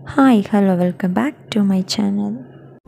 Hi, hello, welcome back to my channel.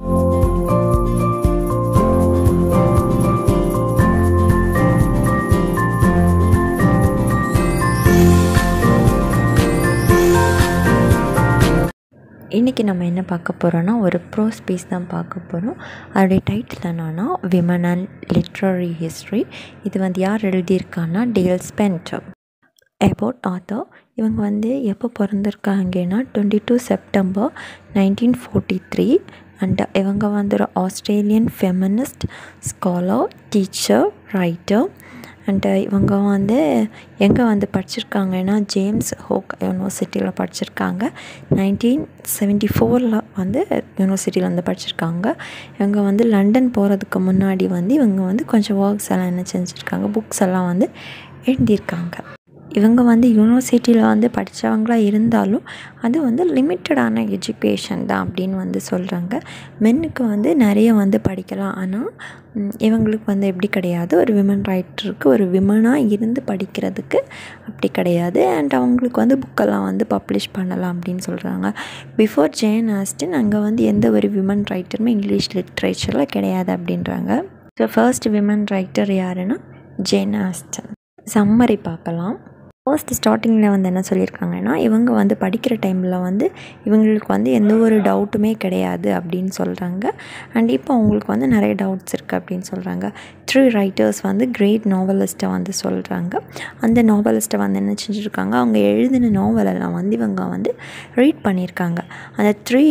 இன்றைக்கி நம்ம என்ன பார்க்க போகிறோன்னா ஒரு ப்ரோஸ் பீஸ் தான் பார்க்க போகிறோம் அதோடைய டைட்டில் என்னன்னா விமன் அண்ட் லிட்ரரி ஹிஸ்ட்ரி இது வந்து யார் எழுதியிருக்காங்கன்னா டேல் ஸ்பென்டர் அபவுட் ஆத்தர் இவங்க வந்து எப்போ பிறந்திருக்காங்கன்னா twenty two September nineteen forty three and இவங்க வந்து ஒரு Australian feminist scholar teacher writer and இவங்க வந்து எங்கே வந்து படிச்சிருக்காங்கன்னா ஜேம்ஸ் ஹோக் யூனிவர்சிட்டியில் படிச்சிருக்காங்க நைன்டீன் செவன்ட்டி ஃபோரில் வந்து யூனிவர்சிட்டியில் வந்து படிச்சிருக்காங்க இவங்க வந்து லண்டன் போகிறதுக்கு முன்னாடி வந்து இவங்க வந்து கொஞ்சம் ஒர்க்ஸ் எல்லாம் என்ன செஞ்சுருக்காங்க புக்ஸ் எல்லாம் வந்து எழுதியிருக்காங்க இவங்க வந்து யூனிவர்சிட்டியில் வந்து படித்தவங்களா இருந்தாலும் அது வந்து லிமிட்டடான எஜுகேஷன் தான் அப்படின்னு வந்து சொல்கிறாங்க மென்னுக்கு வந்து நிறைய வந்து படிக்கலாம் ஆனால் இவங்களுக்கு வந்து எப்படி கிடையாது ஒரு விமன் ரைட்டருக்கு ஒரு விமனாக இருந்து படிக்கிறதுக்கு அப்படி கிடையாது அண்ட் அவங்களுக்கு வந்து புக்கெல்லாம் வந்து பப்ளிஷ் பண்ணலாம் அப்படின்னு சொல்கிறாங்க பிஃபோர் ஜேன் ஆஸ்டின் அங்கே வந்து எந்த ஒரு விமன் ரைட்டருமே இங்கிலீஷ் லிட்ரேச்சரில் கிடையாது அப்படின்றாங்க ஸோ ஃபர்ஸ்ட் விமன் ரைட்டர் யாருன்னா ஜேன் ஆஸ்டன் சம்மரி பார்க்கலாம் ஃபர்ஸ்ட் ஸ்டார்டிங்கில் வந்து என்ன சொல்லியிருக்காங்கன்னா இவங்க வந்து படிக்கிற டைமில் வந்து இவங்களுக்கு வந்து எந்த ஒரு டவுட்டுமே கிடையாது அப்படின்னு சொல்கிறாங்க அண்ட் இப்போ அவங்களுக்கு வந்து நிறைய டவுட்ஸ் இருக்குது அப்படின்னு சொல்கிறாங்க த்ரீ ரைட்டர்ஸ் வந்து கிரேட் நாவலிஸ்ட்டை வந்து சொல்கிறாங்க அந்த நாவலிஸ்ட்டை வந்து என்ன செஞ்சுருக்காங்க அவங்க எழுதின நாவலெல்லாம் வந்து இவங்க வந்து ரீட் பண்ணியிருக்காங்க அந்த த்ரீ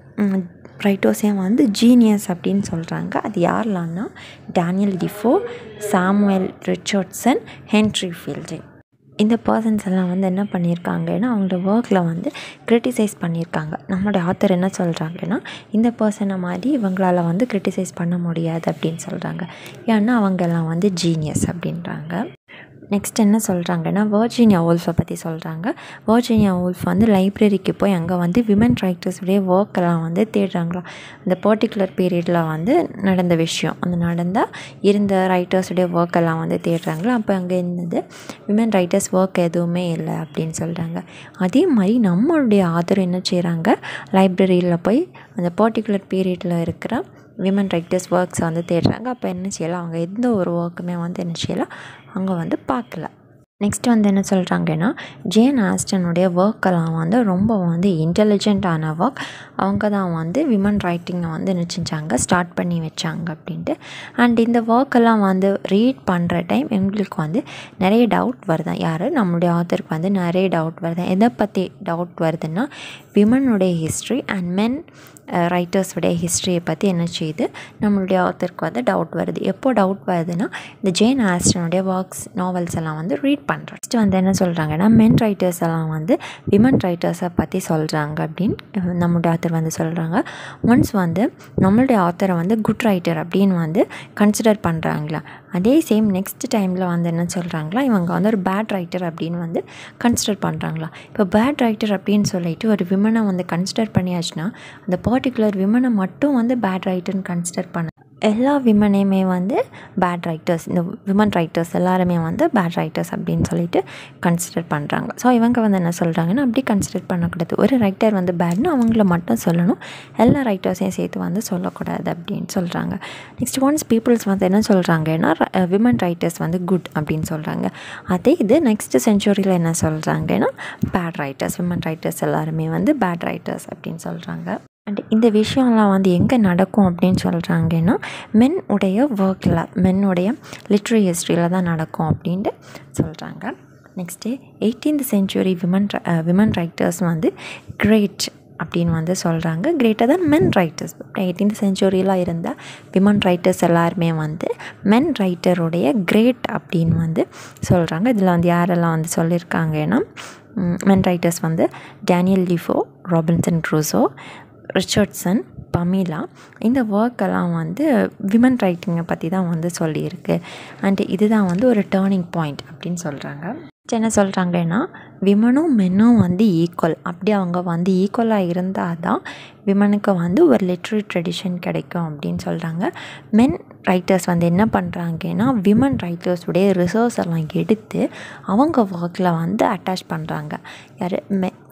ரைட்டர்ஸையும் வந்து ஜீனியஸ் அப்படின்னு சொல்கிறாங்க அது யாரெல்லாம்னா Daniel Defoe Samuel Richardson Henry Fielding இந்த பர்சன்ஸ் எல்லாம் வந்து என்ன பண்ணியிருக்காங்கன்னா அவங்களோட ஒர்க்கில் வந்து க்ரிட்டிசைஸ் பண்ணியிருக்காங்க நம்மளுடைய ஆத்தர் என்ன சொல்கிறாங்கன்னா இந்த பர்சனை மாதிரி இவங்களால் வந்து க்ரிட்டிசைஸ் பண்ண முடியாது அப்படின்னு சொல்கிறாங்க ஏன்னா அவங்கெல்லாம் வந்து ஜீனியஸ் அப்படின்றாங்க நெக்ஸ்ட் என்ன சொல்கிறாங்கன்னா வர்ஜீனியா ஊல்ஃபை பற்றி சொல்கிறாங்க வர்ஜீனியா ஊல்ஃப் வந்து லைப்ரரிக்கு போய் அங்கே வந்து விமன் ரைட்டர்ஸுடைய ஒர்க்கெல்லாம் வந்து தேடுறாங்களாம் அந்த பர்டிகுலர் பீரியடில் வந்து நடந்த விஷயம் அந்த நடந்தால் இருந்த ரைட்டர்ஸுடைய ஒர்க்கெல்லாம் வந்து தேடுறாங்களா அப்போ அங்கே இருந்தது விமன் ரைட்டர்ஸ் ஒர்க் எதுவுமே இல்லை அப்படின்னு சொல்கிறாங்க அதே மாதிரி நம்மளுடைய ஆதர் என்ன செய்கிறாங்க லைப்ரரியில் போய் அந்த பர்டிகுலர் பீரியடில் இருக்கிற விமன் ரைட்டர்ஸ் ஒர்க்ஸை வந்து தேடுறாங்க அப்போ என்ன செய்யலாம் அவங்க எந்த ஒரு ஒர்க்குமே வந்து என்ன செய்யலாம் அவங்க வந்து பார்க்கல நெக்ஸ்ட் வந்து என்ன சொல்கிறாங்கன்னா ஜேன் ஆஸ்டனுடைய ஒர்க்கெல்லாம் வந்து ரொம்ப வந்து இன்டெலிஜென்ட்டான ஒர்க் அவங்க தான் வந்து விமன் ரைட்டிங்கை வந்து என்ன செஞ்சாங்க ஸ்டார்ட் பண்ணி வச்சாங்க அப்படின்ட்டு அண்ட் இந்த ஒர்க்கெல்லாம் வந்து ரீட் பண்ணுற டைம் எங்களுக்கு வந்து நிறைய டவுட் வருதான் யார் நம்மளுடைய ஆத்தருக்கு வந்து நிறைய டவுட் வருது எதை பற்றி டவுட் வருதுன்னா விமனுடைய ஹிஸ்ட்ரி அண்ட் மென் ரைட்டர்ஸுடைய ஹிஸ்ட்ரியை பற்றி என்ன செய்யுது நம்மளுடைய ஆத்தருக்கு வந்து டவுட் வருது எப்போ டவுட் வருதுன்னா இந்த ஜேன் ஆஸ்டனுடைய ஒர்க்ஸ் நாவல்ஸ் எல்லாம் வந்து ரீட் பண்ணுறோம் நெக்ஸ்ட் வந்து என்ன சொல்கிறாங்கன்னா மென் ரைட்டர்ஸ் எல்லாம் வந்து விமன் ரைட்டர்ஸை பற்றி சொல்கிறாங்க அப்படின்னு நம்மளுடைய ஆத்தர் வந்து சொல்கிறாங்க ஒன்ஸ் வந்து நம்மளுடைய ஆத்தரை வந்து குட் ரைட்டர் அப்படின்னு வந்து கன்சிடர் பண்ணுறாங்களா அதே சேம் நெக்ஸ்ட் டைமில் வந்து என்ன சொல்கிறாங்களா இவங்க வந்து ஒரு பேட் ரைட்டர் அப்படின்னு வந்து கன்சிடர் பண்ணுறாங்களா இப்போ பேட் ரைட்டர் அப்படின்னு சொல்லிட்டு ஒரு விமனை வந்து கன்சிடர் பண்ணியாச்சுன்னா அந்த பர்டிகுலர் விமனை மட்டும் வந்து பேட் ரைட்டர்னு கன்சிடர் பண்ண எல்லா விமனையுமே வந்து பேட் ரைட்டர்ஸ் இந்த விமன் ரைட்டர்ஸ் எல்லாருமே வந்து பேட் ரைட்டர்ஸ் அப்படின்னு சொல்லிட்டு கன்சிடர் பண்ணுறாங்க ஸோ இவங்க வந்து என்ன சொல்கிறாங்கன்னா அப்படி கன்சிடர் பண்ணக்கூடாது ஒரு ரைட்டர் வந்து பேட்னு அவங்கள மட்டும் சொல்லணும் எல்லா ரைட்டர்ஸையும் சேர்த்து வந்து சொல்லக்கூடாது அப்படின்னு சொல்கிறாங்க நெக்ஸ்ட் ஒன்ஸ் பீப்புள்ஸ் வந்து என்ன சொல்கிறாங்கன்னா விமன் ரைட்டர்ஸ் வந்து குட் அப்படின்னு சொல்கிறாங்க அதே இது நெக்ஸ்ட் செஞ்சுரியில் என்ன சொல்கிறாங்கன்னா பேட் ரைட்டர்ஸ் விமன் ரைட்டர்ஸ் எல்லாருமே வந்து பேட் ரைட்டர்ஸ் அப்படின்னு சொல்கிறாங்க அண்ட் இந்த விஷயம்லாம் வந்து எங்கே நடக்கும் அப்படின்னு சொல்கிறாங்கன்னா மென் உடைய ஒர்க்கில் மென்னுடைய லிட்ரரி ஹிஸ்ட்ரியில் தான் நடக்கும் அப்படின்ட்டு சொல்கிறாங்க next eighteenth century women women writers வந்து கிரேட் அப்படின்னு வந்து சொல்கிறாங்க கிரேட்டர் தான் மென் ரைட்டர்ஸ் எயிட்டீன்த் செஞ்சுரியில் இருந்த விமன் ரைட்டர்ஸ் எல்லாருமே வந்து மென் ரைட்டருடைய கிரேட் அப்படின்னு வந்து சொல்கிறாங்க இதில் வந்து யாரெல்லாம் வந்து சொல்லியிருக்காங்கன்னா மென் ரைட்டர்ஸ் வந்து Daniel Defoe Robinson Crusoe Richardson Pamela இந்த ஒர்க்கெல்லாம் வந்து விமன் ரைட்டிங்கை பற்றி தான் வந்து சொல்லியிருக்கு அண்டு இதுதான் வந்து ஒரு டேர்னிங் பாயிண்ட் அப்படின்னு சொல்கிறாங்க என்ன சொல்கிறாங்கன்னா விமனும் மென்னும் வந்து ஈக்குவல் அப்படி அவங்க வந்து ஈக்குவலாக இருந்தால் தான் விமனுக்கு வந்து ஒரு லிட்ரரி ட்ரெடிஷன் கிடைக்கும் அப்படின்னு சொல்கிறாங்க மென் ரைட்டர்ஸ் வந்து என்ன பண்ணுறாங்கன்னா விமன் ரைட்டர்ஸுடைய ரிசர்வ்ஸ் எல்லாம் எடுத்து அவங்க ஒர்க்கில் வந்து அட்டாச் பண்ணுறாங்க யார் மெ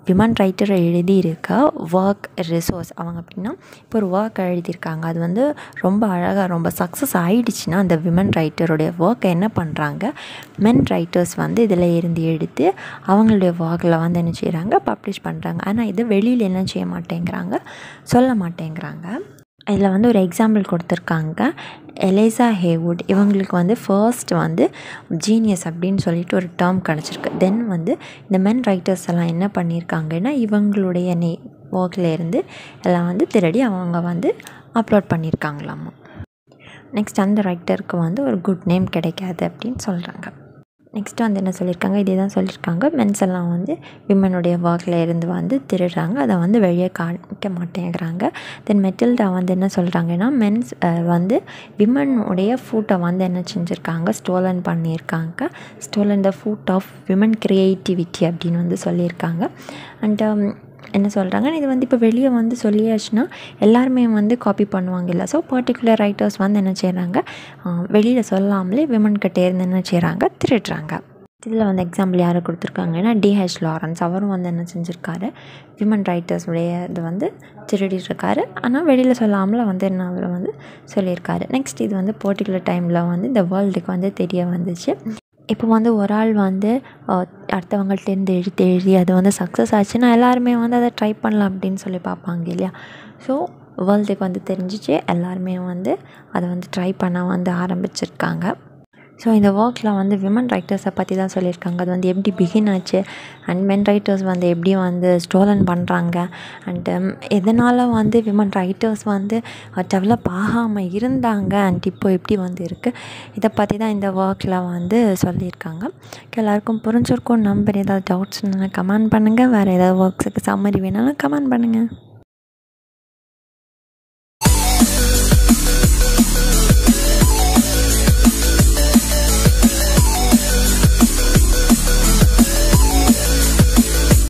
விமன் ரைட்டர் எழுதியிருக்க ஒர்க் ரிசோர்ஸ் அவங்க அப்படின்னா இப்போ ஒரு ஒர்க் எழுதியிருக்காங்க அது வந்து ரொம்ப அழகாக ரொம்ப சக்ஸஸ் ஆகிடுச்சுன்னா அந்த விமன் ரைட்டருடைய ஒர்க்கை என்ன பண்ணுறாங்க மென் ரைட்டர்ஸ் வந்து இதில் இருந்து எடுத்து அவங்களுடைய ஒர்க்கில் வந்து என்ன செய்கிறாங்க பப்ளிஷ் பண்ணுறாங்க ஆனால் இது வெளியில் என்ன செய்ய மாட்டேங்கிறாங்க சொல்ல மாட்டேங்கிறாங்க இதில் வந்து ஒரு எக்ஸாம்பிள் கொடுத்துருக்காங்க எலேசா ஹேவுட் இவங்களுக்கு வந்து ஃபர்ஸ்ட் வந்து ஜீனியஸ் அப்படின்னு சொல்லிட்டு ஒரு டேர்ம் கிடச்சிருக்கு தென் வந்து இந்த மென் ரைட்டர்ஸ் எல்லாம் என்ன பண்ணியிருக்காங்கன்னா இவங்களுடைய நே ஒர்க்கில் இருந்து எல்லாம் வந்து திருடி அவங்க வந்து அப்லோட் பண்ணியிருக்காங்களாமா நெக்ஸ்ட் அந்த ரைட்டருக்கு வந்து ஒரு குட் நேம் கிடைக்காது அப்படின்னு சொல்கிறாங்க நெக்ஸ்ட்டு வந்து என்ன சொல்லியிருக்காங்க இதே தான் சொல்லியிருக்காங்க மென்ஸ் எல்லாம் வந்து விமனுடைய ஒர்க்கில் இருந்து வந்து திருடுறாங்க அதை வந்து வெளியே காமிக்க மாட்டேங்கிறாங்க தென் மெட்டில்டா வந்து என்ன சொல்கிறாங்கன்னா மென்ஸ் வந்து விமனுடைய ஃபுட்டை வந்து என்ன செஞ்சுருக்காங்க ஸ்டோலன் பண்ணியிருக்காங்க stolen the food of women creativity அப்படின்னு வந்து சொல்லியிருக்காங்க அண்ட் என்ன சொல்கிறாங்க இது வந்து இப்போ வெளியே வந்து சொல்லியாச்சுன்னா எல்லாருமே வந்து காப்பி பண்ணுவாங்க இல்லை ஸோ பர்டிகுலர் ரைட்டர்ஸ் வந்து என்ன செய்கிறாங்க வெளியில் சொல்லாமலே விமன் கிட்டே இருந்து என்ன செய்கிறாங்க திருடுறாங்க இதில் வந்து எக்ஸாம்பிள் யார் கொடுத்துருக்காங்கன்னா டிஹெச் லாரன்ஸ் அவரும் வந்து என்ன செஞ்சுருக்காரு விமன் ரைட்டர்ஸுடைய இது வந்து திருடிட்டுருக்காரு ஆனால் வெளியில் சொல்லாமல் வந்து என்ன அவர் வந்து சொல்லியிருக்காரு நெக்ஸ்ட் இது வந்து பர்டிகுலர் டைமில் வந்து இந்த வேர்ல்டுக்கு வந்து தெரிய வந்துச்சு இப்போ வந்து ஒரு ஆள் வந்து அடுத்தவங்கள்ட்டேருந்து எழுதி எழுதி அது வந்து சக்ஸஸ் ஆச்சுன்னா எல்லாருமே வந்து அதை ட்ரை பண்ணலாம் அப்படின்னு சொல்லி பார்ப்பாங்க இல்லையா ஸோ வேர்ல்டுக்கு வந்து தெரிஞ்சிச்சு எல்லாருமே வந்து அதை வந்து ட்ரை பண்ண வந்து ஆரம்பிச்சிருக்காங்க ஸோ இந்த ஒர்க்கில் வந்து விமன் ரைட்டர்ஸை பற்றி தான் சொல்லியிருக்காங்க அது வந்து எப்படி பிகின் ஆச்சு அண்ட் மென் ரைட்டர்ஸ் வந்து எப்படி வந்து ஸ்டோலன் பண்ணுறாங்க அண்டு எதனால் வந்து விமன் ரைட்டர்ஸ் வந்து டெவலப் ஆகாமல் இருந்தாங்க அண்ட் இப்போ எப்படி வந்து இருக்குது இதை பற்றி தான் இந்த ஒர்க்கில் வந்து சொல்லியிருக்காங்க எல்லாருக்கும் புரிஞ்சிருக்கும் நம்பர் ஏதாவது டவுட்ஸ் கமெண்ட் பண்ணுங்கள் வேறு ஏதாவது ஒர்க்ஸுக்கு சம்மரி வேணாலும் கமெண்ட் பண்ணுங்கள்